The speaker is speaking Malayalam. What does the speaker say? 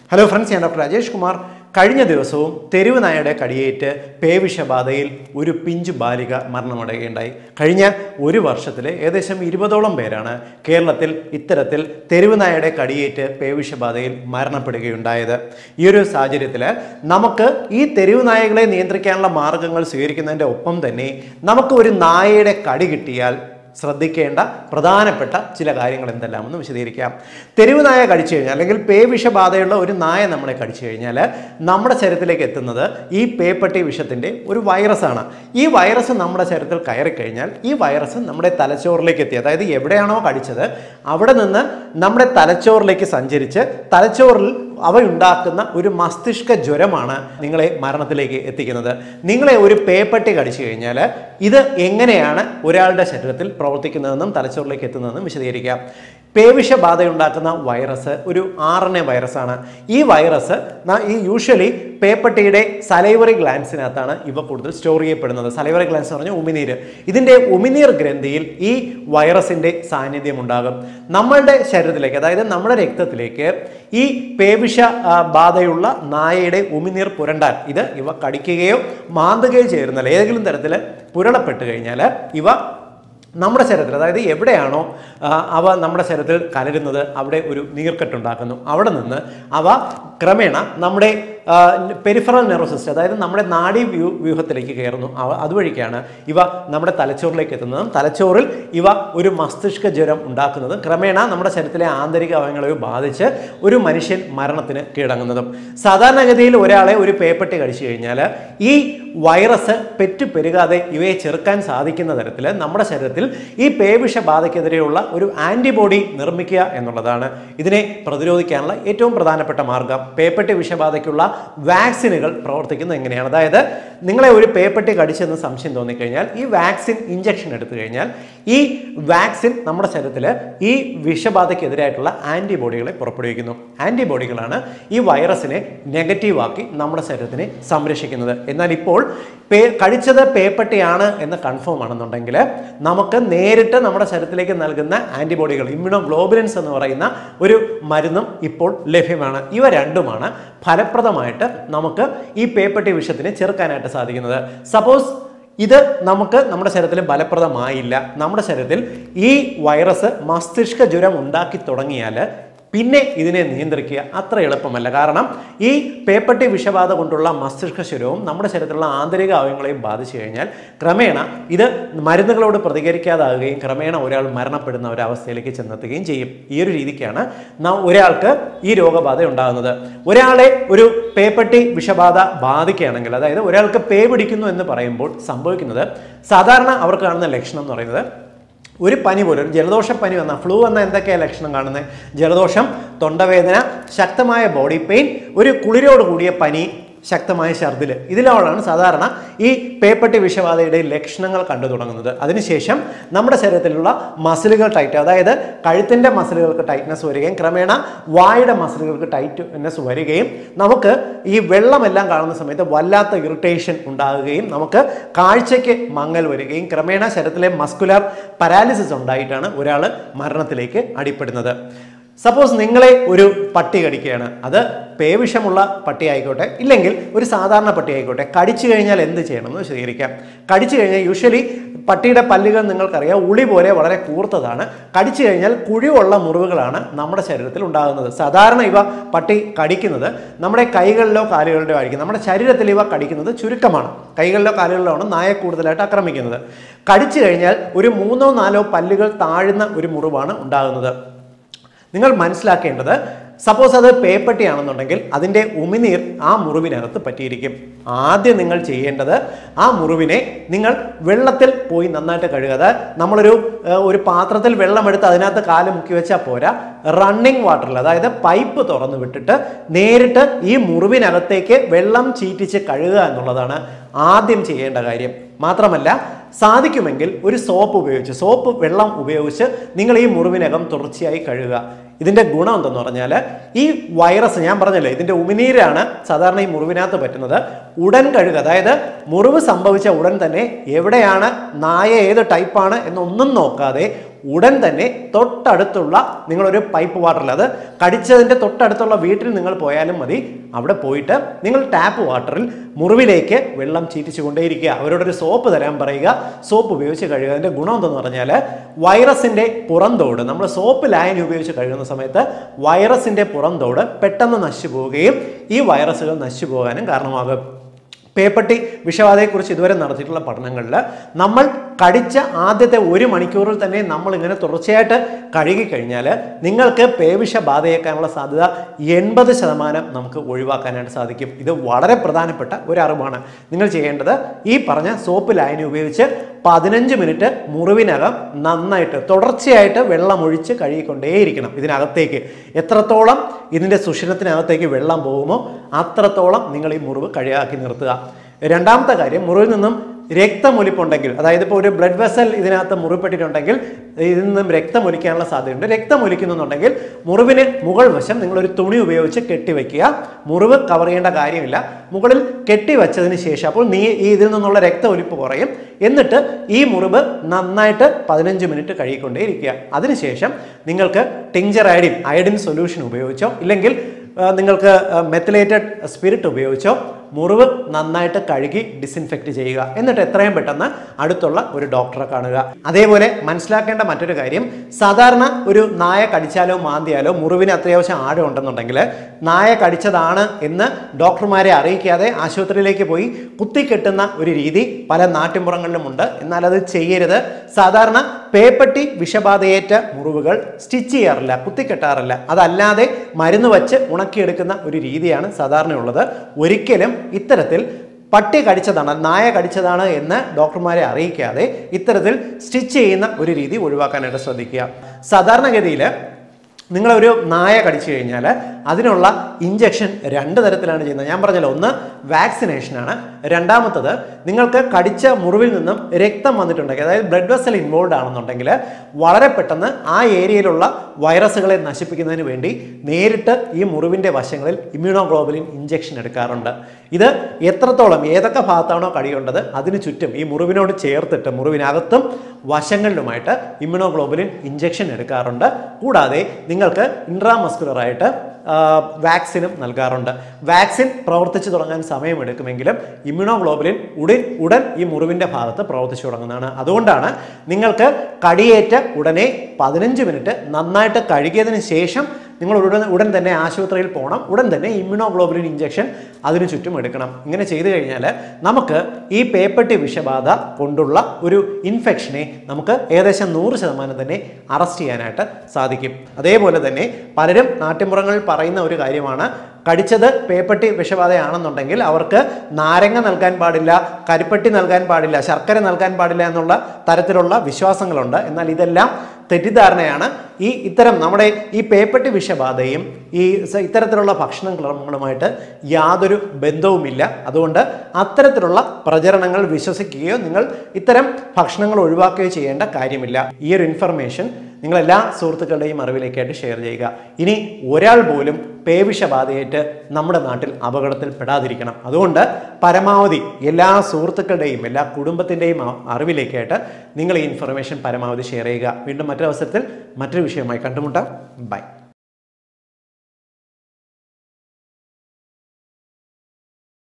ഹലോ ഫ്രണ്ട്സ് ഞാൻ ഡോക്ടർ രാജേഷ് കുമാർ കഴിഞ്ഞ ദിവസവും തെരുവ് നായയുടെ കടിയേറ്റ് പേവിഷബാധയിൽ ഒരു പിഞ്ചു ബാലിക മരണമടയുകയുണ്ടായി കഴിഞ്ഞ ഒരു വർഷത്തിൽ ഏകദേശം ഇരുപതോളം പേരാണ് കേരളത്തിൽ ഇത്തരത്തിൽ തെരുവ് നായയുടെ കടിയേറ്റ് പേവിഷബാധയിൽ മരണപ്പെടുകയുണ്ടായത് ഈ ഒരു സാഹചര്യത്തിൽ നമുക്ക് ഈ തെരുവ് നായകളെ നിയന്ത്രിക്കാനുള്ള മാർഗങ്ങൾ സ്വീകരിക്കുന്നതിൻ്റെ ഒപ്പം തന്നെ നമുക്ക് ഒരു നായയുടെ കടി കിട്ടിയാൽ ശ്രദ്ധിക്കേണ്ട പ്രധാനപ്പെട്ട ചില കാര്യങ്ങൾ എന്തെല്ലാമെന്ന് വിശദീകരിക്കാം തെരുവ് നായ കടിച്ചു കഴിഞ്ഞാൽ അല്ലെങ്കിൽ പേ വിഷബാധയുള്ള ഒരു നായ നമ്മളെ കടിച്ചു കഴിഞ്ഞാൽ നമ്മുടെ ശരീരത്തിലേക്ക് എത്തുന്നത് ഈ പേപ്പട്ടി വിഷത്തിൻ്റെ ഒരു വൈറസാണ് ഈ വൈറസ് നമ്മുടെ ശരീരത്തിൽ കയറി കഴിഞ്ഞാൽ ഈ വൈറസ് നമ്മുടെ തലച്ചോറിലേക്ക് എത്തി അതായത് എവിടെയാണോ കടിച്ചത് അവിടെ നിന്ന് നമ്മുടെ തലച്ചോറിലേക്ക് സഞ്ചരിച്ച് തലച്ചോറിൽ അവയുണ്ടാക്കുന്ന ഒരു മസ്തിഷ്ക ജ്വരമാണ് നിങ്ങളെ മരണത്തിലേക്ക് എത്തിക്കുന്നത് നിങ്ങളെ ഒരു പേപ്പട്ടി കടിച്ചു കഴിഞ്ഞാൽ ഇത് എങ്ങനെയാണ് ഒരാളുടെ ശരീരത്തിൽ പ്രവർത്തിക്കുന്നതെന്നും തലച്ചോറിലേക്ക് എത്തുന്നതെന്നും വിശദീകരിക്കാം പേവിഷബാധയുണ്ടാക്കുന്ന വൈറസ് ഒരു ആർ എൻ എ വൈറസാണ് ഈ വൈറസ് ന- ഈ യൂഷ്വലി പേപ്പട്ടിയുടെ സലൈവറി ഗ്ലാൻസിനകത്താണ് ഇവ കൂടുതൽ സ്റ്റോർ ചെയ്യപ്പെടുന്നത് സലൈവറി ഗ്ലാൻസ് എന്ന് പറഞ്ഞാൽ ഉമിനീര് ഇതിൻ്റെ ഉമിനീർ ഗ്രന്ഥിയിൽ ഈ വൈറസിൻ്റെ സാന്നിധ്യം ഉണ്ടാകും നമ്മളുടെ ശരീരത്തിലേക്ക് അതായത് നമ്മുടെ രക്തത്തിലേക്ക് ഈ പേവിഷ ആ, ബാധയുള്ള നായയുടെ ഉമിനീർ പുരണ്ടാൽ ഇത് ഇവ കടിക്കുകയോ മാന്തുകയോ ചേരുന്നില്ല ഏതെങ്കിലും തരത്തിൽ പുരളപ്പെട്ട് കഴിഞ്ഞാൽ ഇവ നമ്മുടെ ശരീരത്തിൽ അതായത് എവിടെയാണോ ആ, അവ നമ്മുടെ ശരീരത്തിൽ കലരുന്നത് അവിടെ ഒരു നീർക്കെട്ടുണ്ടാക്കുന്നു അവിടെ നിന്ന് അവ ക്രമേണ നമ്മുടെ പെരിഫറൽ നെർവസ് സിസ്റ്റം അതായത് നമ്മുടെ നാഡീ വ്യൂ വ്യൂഹത്തിലേക്ക് കയറുന്നു അവ അതുവഴിക്കാണ് ഇവ നമ്മുടെ തലച്ചോറിലേക്ക് എത്തുന്നതും തലച്ചോറിൽ ഇവ ഒരു മസ്തിഷ്ക ജ്വരം ഉണ്ടാക്കുന്നതും ക്രമേണ നമ്മുടെ ശരീരത്തിലെ ആന്തരിക അവയവങ്ങളെ ബാധിച്ച് ഒരു മനുഷ്യൻ മരണത്തിന് കീഴടങ്ങുന്നതും സാധാരണഗതിയിൽ ഒരാളെ ഒരു പേപ്പട്ടി കടിച്ചു കഴിഞ്ഞാൽ ഈ വൈറസ് പെറ്റു പെരുകാതെ ഇവയെ ചെറുക്കാൻ സാധിക്കുന്ന തരത്തിൽ നമ്മുടെ ശരീരത്തിൽ ഈ പേവിഷ ബാധയ്ക്കെതിരെയുള്ള ഒരു ആന്റിബോഡി നിർമ്മിക്കുക എന്നുള്ളതാണ് ഇതിനെ പ്രതിരോധിക്കാനുള്ള ഏറ്റവും പ്രധാനപ്പെട്ട മാർഗം പേപ്പട്ടി വിഷബാധയ്ക്കുള്ള വാക്സിനുകൾ പ്രവർത്തിക്കുന്നത് എങ്ങനെയാണ് അതായത് നിങ്ങളെ ഒരു പേപ്പട്ടി കടിച്ചെന്ന് സംശയം തോന്നിക്കഴിഞ്ഞാൽ ഈ വാക്സിൻ ഇഞ്ചക്ഷൻ എടുത്തു കഴിഞ്ഞാൽ ഈ വാക്സിൻ നമ്മുടെ ശരീരത്തിൽ ഈ വിഷബാധയ്ക്കെതിരായിട്ടുള്ള ആന്റിബോഡികളെ പുറപ്പെടുവിക്കുന്നു ആന്റിബോഡികളാണ് ഈ വൈറസിനെ നെഗറ്റീവാക്കി നമ്മുടെ ശരീരത്തിനെ സംരക്ഷിക്കുന്നത് എന്നാൽ ഇപ്പോൾ പേ കടിച്ചത് പേപ്പട്ടിയാണ് എന്ന് കൺഫേം ആണെന്നുണ്ടെങ്കിൽ നമുക്ക് നേരിട്ട് നമ്മുടെ ശരീരത്തിലേക്ക് നൽകുന്ന ആന്റിബോഡികൾ ഇമ്മ്യൂണോഗ്ലോബുലിൻസ് എന്ന് പറയുന്ന ഒരു മരുന്നും ഇപ്പോൾ ലഭ്യമാണ് ഇവ രണ്ടുമാണ് ഫലപ്രദമായിട്ട് നമുക്ക് ഈ പേപ്പട്ടി വിഷത്തിനെ ചെറുക്കാനായിട്ട് സാധിക്കുന്നത് സപ്പോസ് ഇത് നമുക്ക് നമ്മുടെ ശരീരത്തിൽ ഫലപ്രദമായില്ല നമ്മുടെ ശരീരത്തിൽ ഈ വൈറസ് മസ്തിഷ്ക ജ്വരം ഉണ്ടാക്കി തുടങ്ങിയാൽ പിന്നെ ഇതിനെ നിയന്ത്രിക്കുക അത്ര എളുപ്പമല്ല കാരണം ഈ പേപ്പട്ടി വിഷബാധ കൊണ്ടുള്ള മസ്തിഷ്ക ശരവും നമ്മുടെ ശരീരത്തിലുള്ള ആന്തരിക അവയവങ്ങളെയും ബാധിച്ചു കഴിഞ്ഞാൽ ക്രമേണ ഇത് മരുന്നുകളോട് പ്രതികരിക്കാതാകുകയും ക്രമേണ ഒരാൾ മരണപ്പെടുന്ന ഒരവസ്ഥയിലേക്ക് ചെന്നെത്തുകയും ചെയ്യും ഈ ഒരു രീതിക്കാണ് ന- ഒരാൾക്ക് ഈ രോഗബാധ ഉണ്ടാകുന്നത് ഒരാളെ ഒരു പേപ്പട്ടി വിഷബാധ ബാധിക്കുകയാണെങ്കിൽ അതായത് ഒരാൾക്ക് പേ പിടിക്കുന്നു എന്ന് പറയുമ്പോൾ സംഭവിക്കുന്നത് സാധാരണ അവർക്ക് കാണുന്ന ലക്ഷണം എന്ന് പറയുന്നത് ഒരു പനി പോലെ ഒരു ജലദോഷ പനി വന്ന ഫ്ലൂ എന്ന എന്തൊക്കെയാണ് ലക്ഷണം കാണുന്നത് ജലദോഷം തൊണ്ടവേദന ശക്തമായ ബോഡി പെയിൻ ഒരു കുളിരോട് കൂടിയ പനി ശക്തമായ ഛർദിൽ ഇതിലാണ് സാധാരണ ഈ പേപ്പട്ടി വിഷബാധയുടെ ലക്ഷണങ്ങൾ കണ്ടു തുടങ്ങുന്നത് അതിനുശേഷം നമ്മുടെ ശരീരത്തിലുള്ള മസിലുകൾ ടൈറ്റ് അതായത് കഴുത്തിൻ്റെ മസിലുകൾക്ക് ടൈറ്റ്നസ് വരികയും ക്രമേണ വായുടെ മസിലുകൾക്ക് ടൈറ്റ്നെസ് വരികയും നമുക്ക് ഈ വെള്ളമെല്ലാം കാണുന്ന സമയത്ത് വല്ലാത്ത ഇറിറ്റേഷൻ ഉണ്ടാകുകയും നമുക്ക് കാഴ്ചയ്ക്ക് മങ്ങൽ വരികയും ക്രമേണ ശരീരത്തിലെ മസ്കുലർ പാരാലിസിസ് ഉണ്ടായിട്ടാണ് ഒരാൾ മരണത്തിലേക്ക് അടിപ്പെടുന്നത് സപ്പോസ് നിങ്ങളെ ഒരു പട്ടി കടിക്കുകയാണ് അത് പേവിഷമുള്ള പട്ടി ആയിക്കോട്ടെ ഇല്ലെങ്കിൽ ഒരു സാധാരണ പട്ടി ആയിക്കോട്ടെ കടിച്ചു കഴിഞ്ഞാൽ എന്ത് ചെയ്യണമെന്ന് വിശദീകരിക്കാം കടിച്ചു കഴിഞ്ഞാൽ യൂഷ്വലി പട്ടിയുടെ പല്ലുകൾ നിങ്ങൾക്കറിയാം ഉളി പോലെ വളരെ കൂർത്തതാണ് കടിച്ചു കഴിഞ്ഞാൽ കുഴിവുള്ള മുറിവുകളാണ് നമ്മുടെ ശരീരത്തിൽ ഉണ്ടാകുന്നത് സാധാരണ ഇവ പട്ടി കടിക്കുന്നത് നമ്മുടെ കൈകളിലോ കാലുകളിലോ ആയിരിക്കും നമ്മുടെ ശരീരത്തിൽ ഇവ കടിക്കുന്നത് ചുരുക്കമാണ് കൈകളിലോ കാലുകളിലോ ആണ് നായ കൂടുതലായിട്ട് ആക്രമിക്കുന്നത് കടിച്ചു കഴിഞ്ഞാൽ ഒരു മൂന്നോ നാലോ പല്ലുകൾ താഴുന്ന ഒരു മുറിവാണ് ഉണ്ടാകുന്നത് നിങ്ങൾ മനസ്സിലാക്കേണ്ടത് സപ്പോസ് അത് പേപ്പട്ടിയാണെന്നുണ്ടെങ്കിൽ അതിൻ്റെ ഉമിനീർ ആ മുറിവിനകത്ത് പറ്റിയിരിക്കും ആദ്യം നിങ്ങൾ ചെയ്യേണ്ടത് ആ മുറിവിനെ നിങ്ങൾ വെള്ളത്തിൽ പോയി നന്നായിട്ട് കഴുകുക അത് നമ്മളൊരു ഏഹ്, ഒരു പാത്രത്തിൽ വെള്ളമെടുത്ത് അതിനകത്ത് കാല് മുക്കി വെച്ചാൽ പോരാ റണ്ണിങ് വാട്ടറിൽ അതായത് പൈപ്പ് തുറന്നു വിട്ടിട്ട് നേരിട്ട് ഈ മുറിവിനകത്തേക്ക് വെള്ളം ചീറ്റിച്ച് കഴുകുക എന്നുള്ളതാണ് ആദ്യം ചെയ്യേണ്ട കാര്യം മാത്രമല്ല സാധിക്കുമെങ്കിൽ ഒരു സോപ്പ് ഉപയോഗിച്ച് സോപ്പ് വെള്ളം ഉപയോഗിച്ച് നിങ്ങൾ ഈ മുറിവിനകം തുടർച്ചയായി കഴുകുക ഇതിൻ്റെ ഗുണം എന്തെന്ന് പറഞ്ഞാൽ ഈ വൈറസ് ഞാൻ പറഞ്ഞല്ലോ ഇതിൻ്റെ ഉമിനീരാണ് സാധാരണ ഈ മുറിവിനകത്ത് പറ്റുന്നത് ഉടൻ കഴുകുക അതായത് മുറിവ് സംഭവിച്ച ഉടൻ തന്നെ എവിടെയാണ് നായ ഏത് ടൈപ്പാണ് എന്നൊന്നും നോക്കാതെ ഉടൻ തന്നെ തൊട്ടടുത്തുള്ള നിങ്ങളൊരു പൈപ്പ് വാട്ടറിൽ അത് കടിച്ചതിൻ്റെ തൊട്ടടുത്തുള്ള വീട്ടിൽ നിങ്ങൾ പോയാലും മതി അവിടെ പോയിട്ട് നിങ്ങൾ ടാപ്പ് വാട്ടറിൽ മുറിവിലേക്ക് വെള്ളം ചീറ്റിച്ചു കൊണ്ടേയിരിക്കുക അവരോടൊരു സോപ്പ് തരാൻ പറയുക സോപ്പ് ഉപയോഗിച്ച് കഴുകുക അതിൻ്റെ ഗുണം എന്തെന്ന് പറഞ്ഞാൽ വൈറസിൻ്റെ പുറന്തോട് നമ്മൾ സോപ്പ് ലായനി ഉപയോഗിച്ച് കഴുകുന്ന സമയത്ത് വൈറസിൻ്റെ പുറന്തോട് പെട്ടെന്ന് നശിച്ചു പോവുകയും ഈ വൈറസുകൾ നശിച്ചു പോകാനും കാരണമാകും പേപ്പട്ടി വിഷബാധയെക്കുറിച്ച് ഇതുവരെ നടത്തിയിട്ടുള്ള പഠനങ്ങളിൽ നമ്മൾ കടിച്ച ആദ്യത്തെ ഒരു മണിക്കൂറിൽ തന്നെ നമ്മൾ ഇങ്ങനെ തുടർച്ചയായിട്ട് കഴുകി കഴിഞ്ഞാൽ നിങ്ങൾക്ക് പേവിഷ ബാധയേക്കാനുള്ള സാധ്യത എൺപത് ശതമാനം നമുക്ക് ഒഴിവാക്കാനായിട്ട് സാധിക്കും ഇത് വളരെ പ്രധാനപ്പെട്ട ഒരു അറിവാണ് നിങ്ങൾ ചെയ്യേണ്ടത് ഈ പറഞ്ഞ സോപ്പ് ലായനി ഉപയോഗിച്ച് പതിനഞ്ച് മിനിറ്റ് മുറിവിനകം നന്നായിട്ട് തുടർച്ചയായിട്ട് വെള്ളം ഒഴിച്ച് കഴുകിക്കൊണ്ടേയിരിക്കണം ഇതിനകത്തേക്ക് എത്രത്തോളം ഇതിൻ്റെ സുഷിരത്തിനകത്തേക്ക് വെള്ളം പോകുമോ അത്രത്തോളം നിങ്ങൾ ഈ മുറിവ് കഴുകാക്കി നിർത്തുക രണ്ടാമത്തെ കാര്യം മുറിവിൽ നിന്നും രക്തമൊലിപ്പുണ്ടെങ്കിൽ അതായത് ഇപ്പോൾ ഒരു ബ്ലഡ് വെസൽ ഇതിനകത്ത് മുറിപ്പെട്ടിട്ടുണ്ടെങ്കിൽ ഇതിൽ നിന്നും രക്തമൊലിക്കാനുള്ള സാധ്യതയുണ്ട് രക്തമൊലിക്കുന്നുണ്ടെങ്കിൽ മുറിവിന് മുകൾ വശം നിങ്ങളൊരു തുണി ഉപയോഗിച്ച് കെട്ടിവെക്കുക മുറിവ് കവർ ചെയ്യേണ്ട കാര്യമില്ല മുകളിൽ കെട്ടിവെച്ചതിന് ശേഷം അപ്പോൾ നീ ഈ ഇതിൽ നിന്നുള്ള രക്തമൊലിപ്പ് കുറയും എന്നിട്ട് ഈ മുറിവ് നന്നായിട്ട് പതിനഞ്ച് മിനിറ്റ് കഴുകിക്കൊണ്ടേയിരിക്കുക അതിനുശേഷം നിങ്ങൾക്ക് ടിഞ്ചർ അയഡിൻ അയഡിൻ സൊല്യൂഷൻ ഉപയോഗിച്ചോ ഇല്ലെങ്കിൽ ആ, നിങ്ങൾക്ക് മെത്തിലേറ്റഡ് സ്പിരിറ്റ് ഉപയോഗിച്ചോ മുറിവ് നന്നായിട്ട് കഴുകി ഡിസിൻഫെക്റ്റ് ചെയ്യുക എന്നിട്ട് എത്രയും പെട്ടെന്ന് അടുത്തുള്ള ഒരു ഡോക്ടറെ കാണുക അതേപോലെ മനസ്സിലാക്കേണ്ട മറ്റൊരു കാര്യം സാധാരണ ഒരു നായ കടിച്ചാലോ മാന്തിയാലോ മുറിവിന് അത്യാവശ്യം ആഴം ഉണ്ടെന്നുണ്ടെങ്കിൽ നായ കടിച്ചതാണ് എന്ന് ഡോക്ടർമാരെ അറിയിക്കാതെ ആശുപത്രിയിലേക്ക് പോയി കുത്തിക്കെട്ടുന്ന ഒരു രീതി പല നാട്ടിൻപുറങ്ങളിലുമുണ്ട് എന്നാൽ അത് ചെയ്യരുത് സാധാരണ പേപ്പട്ടി വിഷബാധയേറ്റ മുറിവുകൾ സ്റ്റിച്ച് ചെയ്യാറില്ല കുത്തിക്കെട്ടാറില്ല അതല്ലാതെ മരുന്ന് വച്ച് ഉണക്കിയെടുക്കുന്ന ഒരു രീതിയാണ് സാധാരണയുള്ളത് ഒരിക്കലും ഇത്തരത്തിൽ പട്ടി കടിച്ചതാണ് നായ കടിച്ചതാണ് എന്ന് ഡോക്ടർമാരെ അറിയിക്കാതെ ഇത്തരത്തിൽ സ്റ്റിച്ച് ചെയ്യുന്ന ഒരു രീതി ഒഴിവാക്കാനായിട്ട് ശ്രദ്ധിക്കുക സാധാരണഗതിയിൽ നിങ്ങളൊരു നായ കടിച്ചു കഴിഞ്ഞാൽ അതിനുള്ള ഇഞ്ചക്ഷൻ രണ്ട് തരത്തിലാണ് ചെയ്യുന്നത് ഞാൻ പറഞ്ഞല്ലോ ഒന്ന് വാക്സിനേഷനാണ് രണ്ടാമത്തത് നിങ്ങൾക്ക് കടിച്ച മുറിവിൽ നിന്നും രക്തം വന്നിട്ടുണ്ടെങ്കിൽ അതായത് ബ്ലഡ് വെസൽ ഇൻവോൾവ് ആണെന്നുണ്ടെങ്കിൽ വളരെ പെട്ടെന്ന് ആ ഏരിയയിലുള്ള വൈറസുകളെ നശിപ്പിക്കുന്നതിന് വേണ്ടി നേരിട്ട് ഈ മുറിവിൻ്റെ വശങ്ങളിൽ ഇമ്മ്യൂണോഗ്ലോബുലിൻ ഇഞ്ചക്ഷൻ എടുക്കാറുണ്ട് ഇത് എത്രത്തോളം ഏതൊക്കെ ഭാഗത്താണോ കടിയുണ്ടത് അതിന് ചുറ്റും ഈ മുറിവിനോട് ചേർത്തിട്ട് മുറിവിനകത്തും വശങ്ങളിലുമായിട്ട് ഇമ്മ്യൂണോഗ്ലോബുലിൻ ഇഞ്ചക്ഷൻ എടുക്കാറുണ്ട് കൂടാതെ നിങ്ങൾക്ക് ഇൻട്രാമസ്കുലറായിട്ട് വാക്സിനും നൽകാറുണ്ട് വാക്സിൻ പ്രവർത്തിച്ചു തുടങ്ങാൻ സമയമെടുക്കുമെങ്കിലും ഇമ്മ്യൂണോഗ്ലോബുലിൻ ഉടൻ ഉടൻ ഈ മുറിവിൻ്റെ ഭാഗത്ത് പ്രവർത്തിച്ചു തുടങ്ങുന്നതാണ് അതുകൊണ്ടാണ് നിങ്ങൾക്ക് കടിയേറ്റ് ഉടനെ പതിനഞ്ച് മിനിറ്റ് നന്നായിട്ട് കഴുകിയതിന് ശേഷം നിങ്ങൾ ഉടൻ ഉടൻ തന്നെ ആശുപത്രിയിൽ പോകണം ഉടൻ തന്നെ ഇമ്മ്യൂണോഗ്ലോബുലിൻ ഇഞ്ചക്ഷൻ അതിന് ചുറ്റും എടുക്കണം ഇങ്ങനെ ചെയ്തു കഴിഞ്ഞാൽ നമുക്ക് ഈ പേപ്പട്ടി വിഷബാധ കൊണ്ടുള്ള ഒരു ഇൻഫെക്ഷനെ നമുക്ക് ഏകദേശം നൂറ് ശതമാനം തന്നെ അറസ്റ്റ് ചെയ്യാനായിട്ട് സാധിക്കും അതേപോലെ തന്നെ പലരും നാട്ടിൻപുറങ്ങളിൽ പറയുന്ന ഒരു കാര്യമാണ് കടിച്ചത് പേപ്പട്ടി വിഷബാധയാണെന്നുണ്ടെങ്കിൽ അവർക്ക് നാരങ്ങ നൽകാൻ പാടില്ല കരിപ്പട്ടി നൽകാൻ പാടില്ല ശർക്കര നൽകാൻ പാടില്ല എന്നുള്ള തരത്തിലുള്ള വിശ്വാസങ്ങളുണ്ട് എന്നാൽ ഇതെല്ലാം തെറ്റിദ്ധാരണയാണ് ഈ ഇത്തരം നമ്മുടെ ഈ പേപ്പട്ടി വിഷബാധയും ഈ സ- ഇത്തരത്തിലുള്ള ഭക്ഷണ ക്രമങ്ങളുമായിട്ട് യാതൊരു ബന്ധവുമില്ല അതുകൊണ്ട് അത്തരത്തിലുള്ള പ്രചരണങ്ങൾ വിശ്വസിക്കുകയോ നിങ്ങൾ ഇത്തരം ഭക്ഷണങ്ങൾ ഒഴിവാക്കുകയോ ചെയ്യേണ്ട കാര്യമില്ല ഈ ഒരു ഇൻഫർമേഷൻ നിങ്ങൾ എല്ലാ സുഹൃത്തുക്കളുടെയും അറിവിലേക്കായിട്ട് ഷെയർ ചെയ്യുക ഇനി ഒരാൾ പോലും പേവിഷബാധയേറ്റ് നമ്മുടെ നാട്ടിൽ അപകടത്തിൽ പെടാതിരിക്കണം അതുകൊണ്ട് പരമാവധി എല്ലാ സുഹൃത്തുക്കളുടെയും എല്ലാ കുടുംബത്തിൻ്റെയും അറിവിലേക്കായിട്ട് നിങ്ങൾ ഈ ഇൻഫർമേഷൻ പരമാവധി ഷെയർ ചെയ്യുക വീണ്ടും മറ്റൊരവസരത്തിൽ മറ്റൊരു വിഷയമായി കണ്ടുമുട്ടാം ബൈ